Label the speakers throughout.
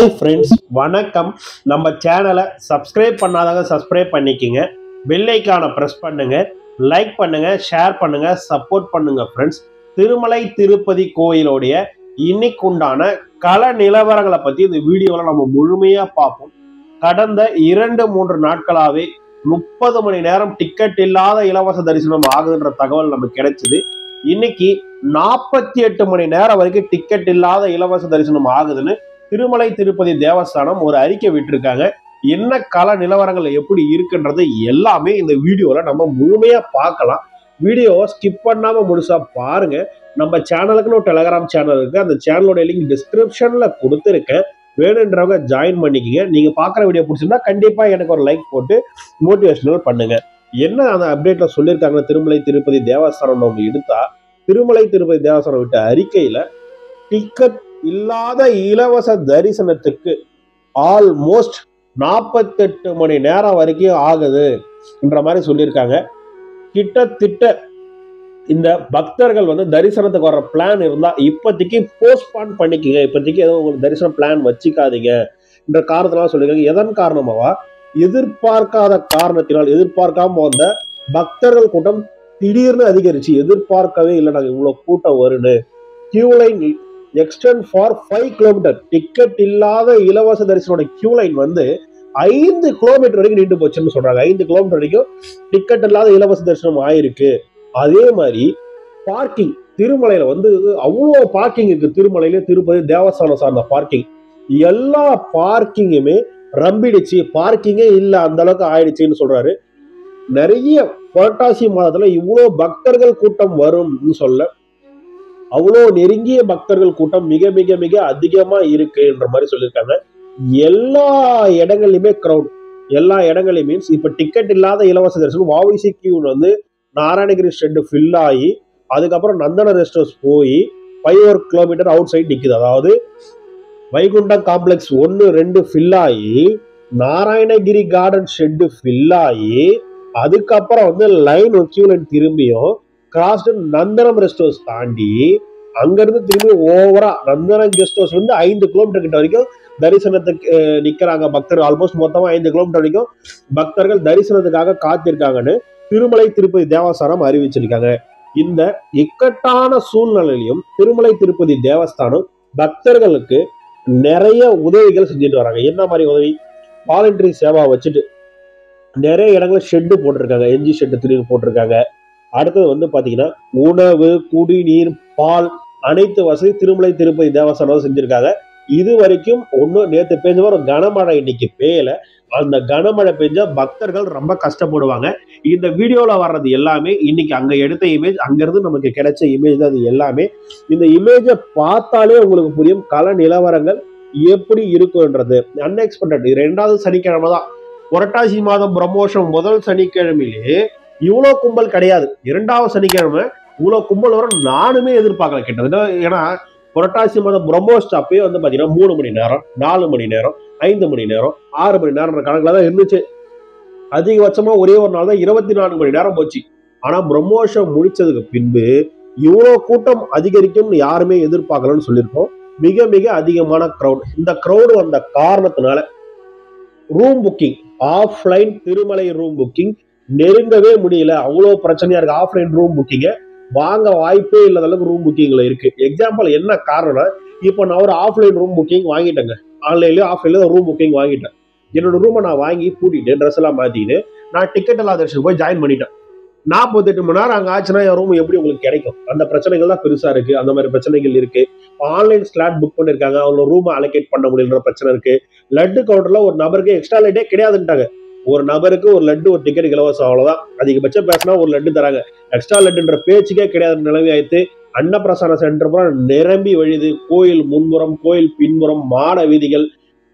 Speaker 1: hi friends வணக்கம் நம்ம சேனலை சப்ஸ்கிரைப் பண்ணாதவங்க சப்ஸ்கிரைப் பண்ணிக்கிங்க பெல்லைக்கான ப்ரெஸ் பண்ணுங்க லைக் பண்ணுங்க ஷேர் பண்ணுங்க சப்போர்ட் பண்ணுங்க ஃப்ரெண்ட்ஸ் திருமலை திருப்பதி கோயிலுடைய இன்னைக்கு உண்டான கள நிலவரங்களை பற்றி இந்த வீடியோவில் நம்ம முழுமையாக பார்ப்போம் கடந்த இரண்டு மூன்று நாட்களாகவே முப்பது மணி நேரம் டிக்கெட் இல்லாத இலவச தரிசனம் ஆகுதுன்ற தகவல் நமக்கு கிடைச்சது இன்னைக்கு நாற்பத்தி எட்டு மணி நேரம் வரைக்கும் டிக்கெட் இல்லாத இலவச தரிசனம் ஆகுதுன்னு திருமலை திருப்பதி தேவஸ்தானம் ஒரு அறிக்கை விட்டிருக்காங்க என்ன கள நிலவரங்கள் எப்படி இருக்குன்றது எல்லாமே இந்த வீடியோல நம்ம முழுமையா பார்க்கலாம் வீடியோவை ஸ்கிப் பண்ணாம முழுசா பாருங்க நம்ம சேனலுக்குன்னு ஒரு டெலகிராம் சேனல் இருக்கு அந்த சேனலோட லிங்க் டிஸ்கிரிப்ஷன்ல கொடுத்துருக்கேன் வேணுன்றவங்க ஜாயின் பண்ணிக்கிங்க நீங்க பார்க்குற வீடியோ பிடிச்சிருந்தா கண்டிப்பா எனக்கு ஒரு லைக் போட்டு மோட்டிவேஷனல் பண்ணுங்க என்ன அந்த அப்டேட்ல சொல்லியிருக்காங்க திருமலை திருப்பதி தேவஸ்தானம் அவங்க எடுத்தா திருமலை திருப்பதி தேவஸ்தானம் விட்ட அறிக்கையில டிக்கெட் இல்லாத இலவச தரிசனத்துக்கு ஆல்மோஸ்ட் நாற்பத்தெட்டு மணி நேரம் வரைக்கும் ஆகுது என்ற மாதிரி சொல்லியிருக்காங்க கிட்டத்தட்ட இந்த பக்தர்கள் வந்து தரிசனத்துக்கு வர பிளான் இருந்தா இப்போதைக்கு போஸ்ட்பான் பண்ணிக்கங்க இப்போதைக்கு எதுவும் உங்களுக்கு தரிசனம் பிளான் வச்சுக்காதீங்க என்ற காரணத்தினால சொல்லியிருக்காங்க எதன் காரணமாவா எதிர்பார்க்காத காரணத்தினால் எதிர்பார்க்காம வந்த பக்தர்கள் கூட்டம் திடீர்னு அதிகரிச்சு எதிர்பார்க்கவே இல்லை நாங்கள் இவ்வளோ கூட்டம் வருன்னு queue line extend for five kilometre ticket இல்லாத இலவச தரிசனோட கியூ லைன் வந்து ஐந்து கிலோமீட்டர் வரைக்கும் நீண்டு போச்சுன்னு சொல்றாங்க ஐந்து கிலோமீட்டர் வரைக்கும் டிக்கெட் இல்லாத இலவச தரிசனம் ஆயிருக்கு அதே மாதிரி பார்க்கிங் திருமலையில வந்து அவ்வளோ பார்க்கிங் இருக்கு திருமலையில திருப்பதி தேவஸ்தானம் சார்ந்த பார்க்கிங் எல்லா பார்க்கிங்குமே ரம்பிடுச்சு பார்க்கிங்கே இல்லை அந்த அளவுக்கு ஆயிடுச்சுன்னு சொல்றாரு நிறைய புரட்டாசி மாதத்துல இவ்வளோ பக்தர்கள் கூட்டம் வரும்னு சொல்ல அவ்வளோ நெருங்கிய பக்தர்கள் கூட்டம் மிக மிக மிக அதிகமா இருக்குன்ற மாதிரி சொல்லியிருக்காங்க எல்லா இடங்கள்லையுமே க்ரௌட் எல்லா இடங்களையும் மீன்ஸ் இப்ப டிக்கெட் இல்லாத இலவச தரிசனம் வாவிசி கியூ வந்து நாராயணகிரி ஷெட் ஃபில் ஆகி அதுக்கப்புறம் நந்தன ரெஸ்ட் ஹவுஸ் போய் ஃபைவ் ஒரு கிலோமீட்டர் அவுட் சைட் நிக்குது அதாவது வைகுண்டம் காம்ப்ளெக்ஸ் ஒன்று ரெண்டு ஃபில் ஆகி நாராயணகிரி கார்டன் ஷெட்டு ஃபில் ஆகி அதுக்கப்புறம் வந்து லைன் கியூ லைன் திரும்பியும் கிராஸ்டு நந்தனம் ரெஸ்ட் ஹவுஸ் தாண்டி அங்கிருந்து திரும்பி ஓவரா நந்தனம் கெஸ்ட் ஹவுஸ் வந்து ஐந்து கிலோமீட்டர் கிட்ட வரைக்கும் தரிசனத்துக்கு அஹ், நிக்கிறாங்க பக்தர்கள் ஆல்மோஸ்ட் மொத்தமா ஐந்து கிலோமீட்டர் வரைக்கும் பக்தர்கள் தரிசனத்துக்காக காத்திருக்காங்கன்னு திருமலை திருப்பதி தேவஸ்தானம் அறிவிச்சிருக்காங்க இந்த இக்கட்டான சூழ்நிலையிலும் திருமலை திருப்பதி தேவஸ்தானம் பக்தர்களுக்கு நிறைய உதவிகள் செஞ்சுட்டு வராங்க என்ன மாதிரி உதவி வாலண்டரி சேவா வச்சுட்டு நிறைய இடங்களில் ஷெட்டு போட்டிருக்காங்க என்ஜி ஷெட்டு திடீர்னு போட்டிருக்காங்க அடுத்தது வந்து பாத்தீங்கன்னா உணவு குடிநீர் பால் அனைத்து வசதி திருமலை திருப்பதி தேவஸ்தானம் செஞ்சிருக்காங்க இது வரைக்கும் ஒன்றும் நேற்று பெஞ்ச ஒரு கனமழை இன்னைக்கு பெய்யல அந்த கனமழை பெஞ்சா பக்தர்கள் ரொம்ப கஷ்டப்படுவாங்க இந்த வீடியோல வர்றது எல்லாமே இன்னைக்கு அங்க எடுத்த இமேஜ் அங்கிருந்து நமக்கு கிடைச்ச இமேஜ் தான் இது எல்லாமே இந்த இமேஜை பார்த்தாலே உங்களுக்கு புரியும் கள நிலவரங்கள் எப்படி இருக்குன்றது அன்எக்ஸ்பெக்டட் ரெண்டாவது சனிக்கிழமை தான் புரட்டாசி மாதம் பிரம்மோஷம் முதல் சனிக்கிழமையிலே இவ்வளோ கும்பல் கிடையாது இரண்டாவது சனிக்கிழமை இவ்வளோ கும்பல் வரும் நானுமே எதிர்பார்க்கல கிட்டத்தட்ட ஏன்னா புரட்டாசி மாதம் பிரம்மோஷம் அப்பயே வந்து பார்த்தீங்கன்னா மூணு மணி நேரம் நாலு மணி நேரம் ஐந்து மணி நேரம் ஆறு மணி நேரம் கணக்கில் தான் இருந்துச்சு அதிகபட்சமா ஒரே ஒரு நாள் தான் இருபத்தி நான்கு மணி நேரம் போச்சு ஆனா பிரம்மோஷம் முடிச்சதுக்கு பின்பு இவ்வளோ கூட்டம் அதிகரிக்கும்னு யாருமே எதிர்பார்க்கலன்னு சொல்லியிருக்கோம் மிக மிக அதிகமான க்ரௌட் இந்த க்ரௌடு வந்த காரணத்தினால room booking offline Tirumala room booking நெருங்கவே முடியல அவ்வளோ பிரச்சனையா இருக்கு ஆஃப்லைன் ரூம் புக்கிங்க வாங்க வாய்ப்பே இல்லாத அளவுக்கு ரூம் புக்கிங்ல இருக்கு எக்ஸாம்பிள் என்ன காரணம்னா இப்போ நான் ஒரு ஆஃப்லைன் ரூம் புக்கிங் வாங்கிட்டேங்க ஆன்லைன்லயும் ஆஃப்லைன்ல ரூம் புக்கிங் வாங்கிட்டேன் என்னோட ரூமை நான் வாங்கி பூட்டிட்டு ட்ரெஸ் எல்லாம் மாத்திட்டு நான் டிக்கெட் இல்லாத தரிசனம் போய் ஜாயின் பண்ணிட்டேன் நாற்பத்தெட்டு மணி நேரம் அங்கே ஆச்சுன்னா என் ரூம் எப்படி உங்களுக்கு கிடைக்கும் அந்த பிரச்சனைகள் தான் பெருசா இருக்கு அந்த மாதிரி பிரச்சனைகள் இருக்கு ஆன்லைன் ஸ்லாட் புக் பண்ணிருக்காங்க அவங்க ரூமை அலோகேட் பண்ண முடியலன்ற பிரச்சனை இருக்கு லட்டு கவுண்டர்ல ஒரு நபருக்கு எக்ஸ்ட்ரா லட்டே கிடையாதுன்ட்டாங்க ஒரு நபருக்கு ஒரு லட்டு ஒரு டிக்கெட் இலவசம் அவ்வளவுதான் அதிகபட்சம் பேசினா ஒரு லட்டு தராங்க எக்ஸ்ட்ரா லட்டுன்ற பேச்சுக்கே கிடையாது நிலைமை ஆயிடுத்து அன்னப்பிரசான சென்டர் பூரா நிரம்பி வழியுது கோயில் முன்புறம் கோயில் பின்புறம் மாட வீதிகள்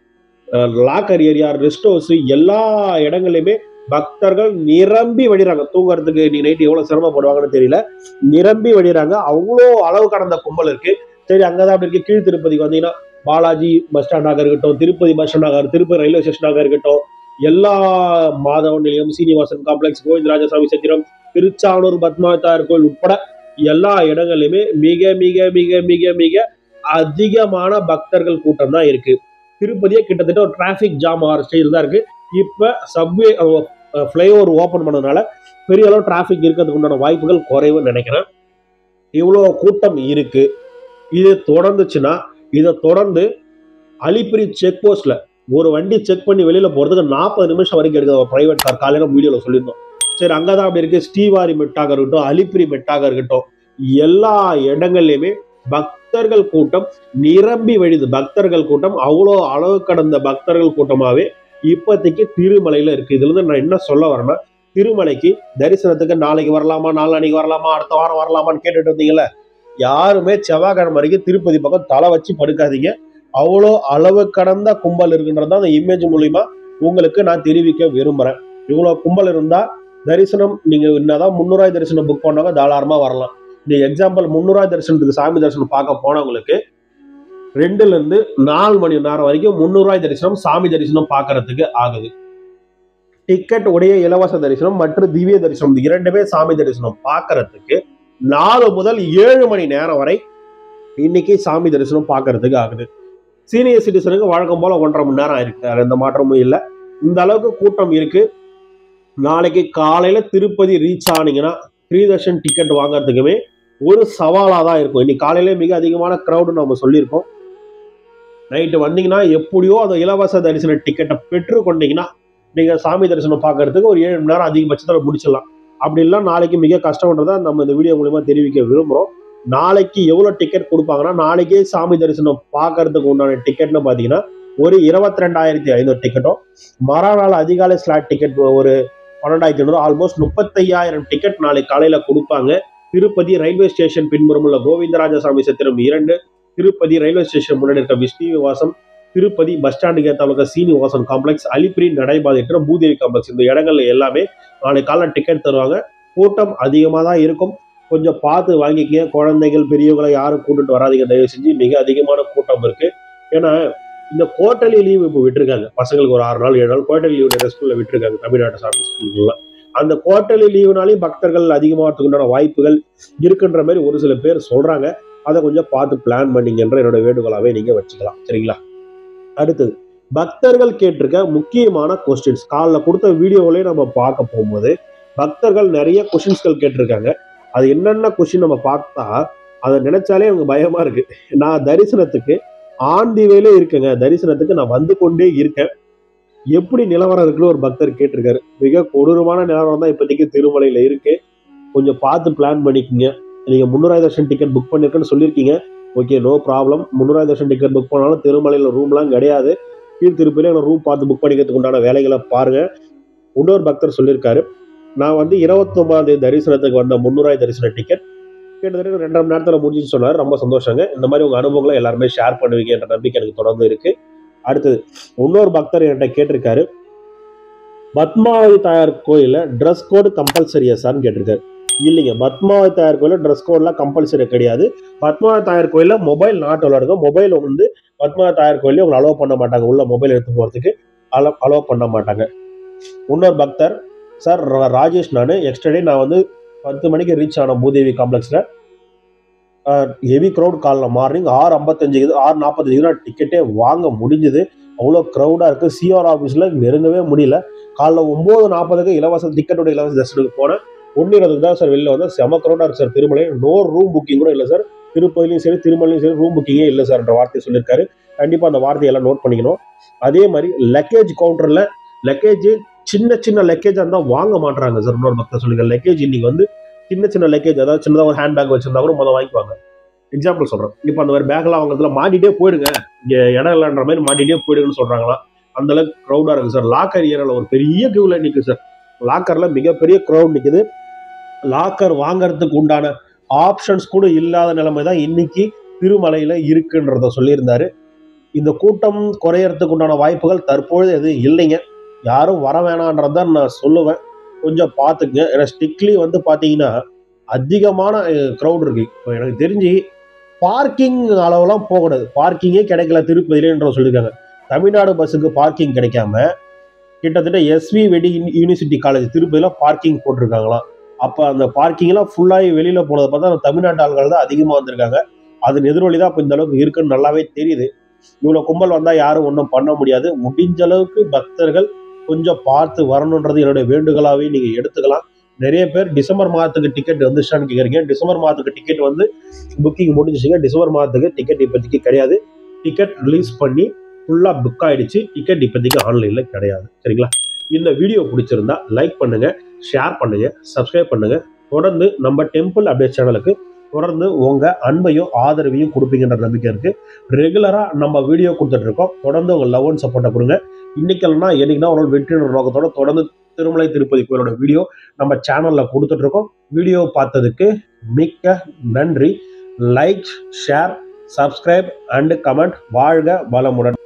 Speaker 1: லாக்கர் ஏரியா ரெஸ்ட் ஹவுஸ் எல்லா இடங்களையுமே பக்தர்கள் நிரம்பி வழிறாங்க தூங்குறதுக்கு நீ நைட் எவ்வளவு சிரமப்படுவாங்கன்னு தெரியல நிரம்பி வழிறாங்க அவ்வளோ அளவு கடந்த கும்பல் இருக்கு சரி அங்கதான் அப்படி இருக்கு கீழ் திருப்பதிக்கு வந்தீங்கன்னா பாலாஜி பஸ் ஸ்டாண்டாக இருக்கட்டும் திருப்பதி பஸ் ஸ்டாண்டாக திருப்பதி ரயில்வே ஸ்டேஷனாக இருக்கட்டும் எல்லா மாதவ நிலையம் சீனிவாசன் காம்ப்ளெக்ஸ் கோவிந்தராஜசாமி சத்திரம் திருச்சானூர் பத்மாவதார் கோயில் உட்பட எல்லா இடங்கள்லையுமே மிக மிக மிக மிக மிக அதிகமான பக்தர்கள் கூட்டம் தான் இருக்கு திருப்பதியே கிட்டத்தட்ட ஒரு டிராஃபிக் ஜாம் ஆகிற ஸ்டேஜில் தான் இருக்கு இப்போ சப்வே ஃப்ளைஓவர் ஓப்பன் பண்ணதுனால பெரிய அளவு டிராஃபிக் இருக்கிறதுக்கு உண்டான வாய்ப்புகள் குறைவுன்னு நினைக்கிறேன் இவ்வளோ கூட்டம் இருக்கு இது தொடர்ந்துச்சுன்னா இதை தொடர்ந்து அலிப்பிரி செக் போஸ்ட்ல ஒரு வண்டி செக் பண்ணி வெளியில போறதுக்கு நாற்பது நிமிஷம் வரைக்கும் எடுக்குது பிரைவேட் கார் காலையில வீடியோல சொல்லியிருந்தோம் சரி அங்கதான் அப்படி இருக்கு ஸ்ரீவாரி மெட்டாக இருக்கட்டும் அலிப்பிரி மெட்டாக இருக்கட்டும் எல்லா இடங்கள்லயுமே பக்தர்கள் கூட்டம் நிரம்பி வழிது பக்தர்கள் கூட்டம் அவ்வளோ அளவு கடந்த பக்தர்கள் கூட்டமாவே இப்போதைக்கு திருமலையில இருக்கு இதுல இருந்து நான் என்ன சொல்ல வரேன்னா திருமலைக்கு தரிசனத்துக்கு நாளைக்கு வரலாமா நாளான்னைக்கு வரலாமா அடுத்த வாரம் வரலாமான்னு கேட்டுட்டு இருந்தீங்கல்ல யாருமே செவ்வாய்க்கிழமை வரைக்கும் திருப்பதி பக்கம் தலை வச்சு படுக்காதீங்க அவ்வளோ அளவு கடந்த கும்பல் இருக்குன்றது அந்த இமேஜ் மூலியமா உங்களுக்கு நான் தெரிவிக்க விரும்புறேன் இவ்வளோ கும்பல் இருந்தா தரிசனம் நீங்க என்னதான் முன்னூறாய் தரிசனம் புக் பண்ணவங்க தாராளமா வரலாம் நீ எக்ஸாம்பிள் முன்னூறாய் தரிசனத்துக்கு சாமி தரிசனம் பார்க்க போனவங்களுக்கு ரெண்டுல இருந்து நாலு மணி நேரம் வரைக்கும் முன்னூறாய் தரிசனம் சாமி தரிசனம் பார்க்கறதுக்கு ஆகுது டிக்கெட் உடைய இலவச தரிசனம் மற்றும் திவ்ய தரிசனம் இந்த இரண்டுமே சாமி தரிசனம் பார்க்கறதுக்கு நாலு முதல் ஏழு மணி நேரம் வரை இன்னைக்கு சாமி தரிசனம் பார்க்கறதுக்கு ஆகுது சீனியர் சிட்டிசனுக்கு வழக்கம் போல ஒன்றரை மணி நேரம் இருக்கு வேற எந்த மாற்றமும் இல்லை இந்த அளவுக்கு கூட்டம் இருக்கு நாளைக்கு காலையில திருப்பதி ரீச் ஆனீங்கன்னா ஃப்ரீ தர்ஷன் டிக்கெட் வாங்குறதுக்குமே ஒரு சவாலாக தான் இருக்கும் இன்னைக்கு காலையில மிக அதிகமான க்ரௌடு நம்ம சொல்லியிருக்கோம் நைட்டு வந்தீங்கன்னா எப்படியோ அந்த இலவச தரிசன டிக்கெட்டை பெற்று கொண்டீங்கன்னா நீங்க சாமி தரிசனம் பார்க்கறதுக்கு ஒரு ஏழு மணி நேரம் அதிகபட்சத்தில் முடிச்சிடலாம் அப்படி இல்லை நாளைக்கு மிக கஷ்டம்ன்றதை நம்ம இந்த வீடியோ மூலியமா தெரிவிக்க விரும்புகிறோம் நாளைக்கு எவ்வளோ டிக்கெட் கொடுப்பாங்கன்னா நாளைக்கே சாமி தரிசனம் பார்க்கறதுக்கு உண்டான டிக்கெட்னு பார்த்தீங்கன்னா ஒரு இருபத்தி ரெண்டாயிரத்தி ஐநூறு டிக்கெட்டும் மறுநாள் அதிகாலை ஸ்லாட் டிக்கெட் ஒரு பன்னெண்டாயிரத்தி ஐநூறு ஆல்மோஸ்ட் முப்பத்தையாயிரம் டிக்கெட் நாளைக்கு காலையில கொடுப்பாங்க திருப்பதி ரயில்வே ஸ்டேஷன் பின்புறம் உள்ள கோவிந்தராஜசாமி சத்திரம் இரண்டு திருப்பதி ரயில்வே ஸ்டேஷன் முன்னாடி இருக்க விஷ்ணுவாசம் திருப்பதி பஸ் ஸ்டாண்டுக்கு ஏற்ற சீனிவாசன் காம்ப்ளெக்ஸ் அலிப்பிரி நடைபாதைற்ற பூதேவி காம்ப்ளெக்ஸ் இந்த இடங்கள்ல எல்லாமே நாளைக்கு காலைல டிக்கெட் தருவாங்க கூட்டம் அதிகமாக தான் இருக்கும் கொஞ்சம் பார்த்து வாங்கிக்கங்க குழந்தைகள் பெரியவங்களை யாரும் கூட்டிட்டு வராதீங்க தயவு செஞ்சு மிக அதிகமான கூட்டம் இருக்கு ஏன்னா இந்த குவார்டர்லி லீவ் இப்போ விட்டுருக்காங்க பசங்களுக்கு ஒரு ஆறு நாள் ஏழு நாள் குவார்டர்லி லீவ் நிறைய ஸ்கூல்ல விட்டுருக்காங்க தமிழ்நாட்டு சார்ந்த ஸ்கூல்லாம் அந்த குவார்டர்லி லீவுனாலையும் பக்தர்கள் அதிகமாகிறதுக்கு உண்டான வாய்ப்புகள் இருக்குன்ற மாதிரி ஒரு சில பேர் சொல்றாங்க அதை கொஞ்சம் பார்த்து பிளான் பண்ணிங்கன்ற என்னோட வேண்டுகோளாவே நீங்க வச்சுக்கலாம் சரிங்களா அடுத்தது பக்தர்கள் கேட்டிருக்க முக்கியமான கொஸ்டின்ஸ் காலைல கொடுத்த வீடியோவிலே நம்ம பார்க்க போகும்போது பக்தர்கள் நிறைய கொஸ்டின்ஸ்கள் கேட்டிருக்காங்க அது என்னென்ன கொஸ்டின் நம்ம பார்த்தா அதை நினைச்சாலே அவங்க பயமா இருக்கு நான் தரிசனத்துக்கு ஆன் தி வேலே இருக்கேங்க தரிசனத்துக்கு நான் வந்து கொண்டே இருக்கேன் எப்படி நிலவரம் இருக்குன்னு ஒரு பக்தர் கேட்டிருக்காரு மிக கொடூரமான நிலவரம் தான் இப்போதைக்கு திருமலையில இருக்கு கொஞ்சம் பார்த்து பிளான் பண்ணிக்கோங்க நீங்க முன்னூறாயிரம் தர்ஷன் டிக்கெட் புக் பண்ணிருக்கேன்னு சொல்லியிருக்கீங்க ஓகே நோ ப்ராப்ளம் முன்னூறாயிரம் தர்ஷன் டிக்கெட் புக் பண்ணாலும் திருமலையில ரூம்லாம் கிடையாது கீழ் திருப்பதியில ரூம் பார்த்து புக் பண்ணிக்கிறதுக்கு உண்டான வேலைகளை பாருங்க இன்னொரு பக்தர் சொல்லியிருக்காரு நான் வந்து இருபத்தொன்பதாம் தேதி தரிசனத்துக்கு வந்த முன்னூறாயிரம் தரிசன டிக்கெட் கிட்டத்தட்ட ரெண்டரை மணி நேரத்தில் முடிஞ்சுன்னு சொன்னார் ரொம்ப சந்தோஷங்க இந்த மாதிரி உங்க அனுபவங்களை எல்லாருமே ஷேர் பண்ணுவீங்க என்ற நம்பிக்கை எனக்கு தொடர்ந்து இருக்கு அடுத்தது இன்னொரு பக்தர் என்கிட்ட கேட்டிருக்காரு பத்மாவதி தாயார் கோயிலில் ட்ரெஸ் கோடு கம்பல்சரியா சார்னு கேட்டிருக்காரு இல்லைங்க பத்மாவதி தாயார் கோயிலில் ட்ரெஸ் கோட்லாம் கம்பல்சரி கிடையாது பத்மாவதி தாயார் கோயிலில் மொபைல் நாட் இருக்கும் மொபைல் வந்து பத்மாவதி தாயார் கோயிலே உங்களை அலோவ் பண்ண மாட்டாங்க உள்ள மொபைல் எடுத்து போகிறதுக்கு அலோ அலோவ் பண்ண மாட்டாங்க இன்னொரு பக்தர் சார் ரா- ராஜேஷ் நான் எக்ஸ்டர்டே நான் வந்து பத்து மணிக்கு ரீச் ஆன பூதேவி காம்ப்ளெக்ஸில் ஹெவி க்ரௌட் காலைல மார்னிங் ஆறு ஐம்பத்தஞ்சுக்கு ஆறு நாற்பத்தஞ்சுக்கு தான் டிக்கெட்டே வாங்க முடிஞ்சுது அவ்வளோ க்ரௌடாக இருக்குது சிஆர் ஆஃபீஸில் நெருங்கவே முடியல காலைல ஒம்பது நாற்பதுக்கு இலவச டிக்கெட்டோட இலவச தரிசனத்துக்கு போனேன் ஒன்று இருபதுக்கு தான் சார் வெளில வந்தேன் செம க்ரௌடாக இருக்கு sir Tirumala no room booking கூட இல்லை சார் திருப்பதிலையும் சரி திருமலையும் சரி ரூம் புக்கிங்கே இல்லை சார்ன்ற வார்த்தையை சொல்லியிருக்காரு கண்டிப்பாக அந்த வார்த்தையெல்லாம் நோட் பண்ணிக்கணும் அதே மாதிரி லக்கேஜ் கவுண்டரில் லக்கேஜ் சின்ன சின்ன லக்கேஜாக இருந்தால் வாங்க மாட்றாங்க சார் இன்னொரு பக்தர் சொல்லுங்க லக்கேஜ் இன்னைக்கு வந்து சின்ன சின்ன லக்கேஜ் அதாவது சின்னதாக ஒரு ஹேண்ட் பேக் வச்சிருந்தா கூட முதல்ல வாங்கிக்குவாங்க எக்ஸாம்பிள் சொல்கிறேன் இப்போ அந்த மாதிரி பேக்லாம் வாங்குறதுல மாட்டிகிட்டே போயிடுங்க இங்கே இடம் இல்லைன்ற மாதிரி மாட்டிகிட்டே போயிடுங்கன்னு சொல்கிறாங்களாம் அந்த அளவுக்கு க்ரௌடாக இருக்குது சார் லாக்கர் ஏரியாவில் ஒரு பெரிய கியூவில் நிற்குது சார் லாக்கரில் மிகப்பெரிய க்ரௌட் நிற்குது லாக்கர் வாங்குறதுக்கு உண்டான ஆப்ஷன்ஸ் கூட இல்லாத நிலைமை தான் இன்னைக்கு திருமலையில் இருக்குன்றத சொல்லியிருந்தாரு இந்த கூட்டம் குறையறதுக்கு உண்டான வாய்ப்புகள் தற்பொழுது எதுவும் இல்லைங்க யாரும் வர வேணான்றதான் நான் சொல்லுவேன் கொஞ்சம் பார்த்துக்குங்க ஏன்னா ஸ்டிக்லி வந்து பார்த்தீங்கன்னா அதிகமான க்ரௌட் இருக்கு இப்போ எனக்கு தெரிஞ்சு பார்க்கிங் அளவுலாம் போகக்கூடாது பார்க்கிங்கே கிடைக்கல திருப்பதியிலேன்ற சொல்லியிருக்காங்க தமிழ்நாடு பஸ்ஸுக்கு பார்க்கிங் கிடைக்காம கிட்டத்தட்ட எஸ்வி வெடி யூனிவர்சிட்டி காலேஜ் திருப்பதியில் பார்க்கிங் போட்டிருக்காங்களாம் அப்போ அந்த பார்க்கிங்லாம் ஃபுல்லாகி வெளியில் போனதை பார்த்தா நம்ம தமிழ்நாட்டு ஆள்கள் தான் அதிகமாக வந்திருக்காங்க அதன் எதிரொலி தான் இப்போ இந்த அளவுக்கு இருக்குன்னு நல்லாவே தெரியுது இவ்வளோ கும்பல் வந்தால் யாரும் ஒன்றும் பண்ண முடியாது முடிஞ்ச அளவுக்கு பக்தர்கள் கொஞ்சம் பார்த்து வரணுன்றது என்னுடைய வேண்டுகோளாகவே நீங்கள் எடுத்துக்கலாம் நிறைய பேர் டிசம்பர் மாதத்துக்கு டிக்கெட் வந்துச்சான்னு கேட்குறீங்க டிசம்பர் மாதத்துக்கு டிக்கெட் வந்து புக்கிங் முடிஞ்சிச்சுங்க டிசம்பர் மாதத்துக்கு டிக்கெட் இப்போதைக்கு கிடையாது டிக்கெட் ரிலீஸ் பண்ணி ஃபுல்லாக புக் ஆயிடுச்சு டிக்கெட் இப்போதைக்கு ஆன்லைனில் கிடையாது சரிங்களா இந்த வீடியோ பிடிச்சிருந்தா லைக் பண்ணுங்க ஷேர் பண்ணுங்க சப்ஸ்கிரைப் பண்ணுங்க தொடர்ந்து நம்ம டெம்பிள் அப்டேட் சேனலுக்கு தொடர்ந்து உங்க அன்பையும் ஆதரவையும் கொடுப்பீங்கன்ற நம்பிக்கை இருக்கு ரெகுலரா நம்ம வீடியோ கொடுத்துட்டு இருக்கோம் தொடர்ந்து உங்க லவ் அண்ட் சப்போர்ட்டை கொடுங்க இன்னைக்கெல்லாம் என்னைக்குன்னா ஒரு வெற்றி நோக்கத்தோட தொடர்ந்து திருமலை திருப்பதி கோயிலோட வீடியோ நம்ம சேனல்ல கொடுத்துட்டு இருக்கோம் வீடியோ பார்த்ததுக்கு மிக்க நன்றி like share subscribe and comment வாழ்க வளமுடன்